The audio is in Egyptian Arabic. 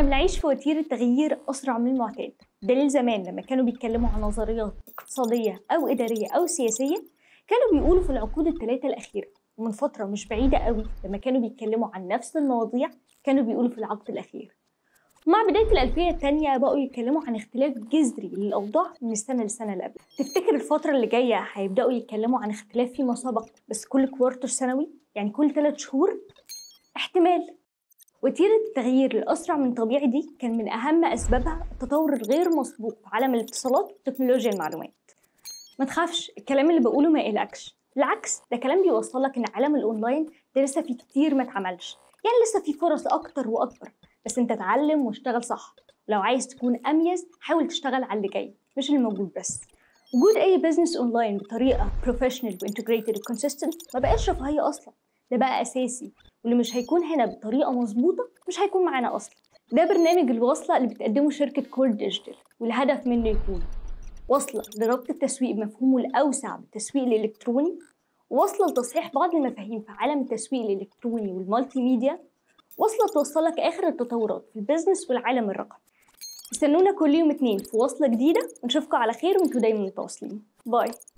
احنا بنعيش في وتيرة تغيير أسرع من المعتاد دليل زمان لما كانوا بيتكلموا عن نظريات اقتصادية أو إدارية أو سياسية كانوا بيقولوا في العقود الثلاثة الأخيرة ومن فترة مش بعيدة قوي لما كانوا بيتكلموا عن نفس المواضيع كانوا بيقولوا في العقد الأخير مع بداية الألفية الثانية بقوا يتكلموا عن اختلاف جذري للأوضاع من السنة للسنة اللي قبل تفتكر الفترة اللي جاية هيبدأوا يتكلموا عن اختلاف فيما سبق بس كل كوارتر سنوي يعني كل ثلاث شهور احتمال وتيرة التغيير الأسرع من طبيعي دي كان من أهم أسبابها التطور الغير مسبوق في عالم الاتصالات وتكنولوجيا المعلومات ما تخافش الكلام اللي بقوله ما يقلقش بالعكس ده كلام بيوصلك إن عالم الأونلاين ده لسه فيه كتير ما اتعملش يعني لسه فيه فرص أكتر وأكبر بس أنت اتعلم واشتغل صح لو عايز تكون أميز حاول تشتغل على اللي جاي مش اللي موجود بس وجود أي بزنس أونلاين بطريقة بروفيشنال وانتجريتد وكونسيستنت ما بقاش رفاهية أصلا ده بقى أساسي واللي مش هيكون هنا بطريقة مظبوطة مش هيكون معانا أصلا ده برنامج الوصلة اللي بتقدمه شركة كور ديجيتال والهدف منه يكون وصلة لربط التسويق بمفهومه الأوسع بالتسويق الإلكتروني وصلة لتصحيح بعض المفاهيم في عالم التسويق الإلكتروني والمالتي ميديا وصلة توصلك آخر التطورات في البيزنس والعالم الرقمي استنونا كل يوم اتنين في وصلة جديدة ونشوفكم على خير وانتوا دايما متواصلين باي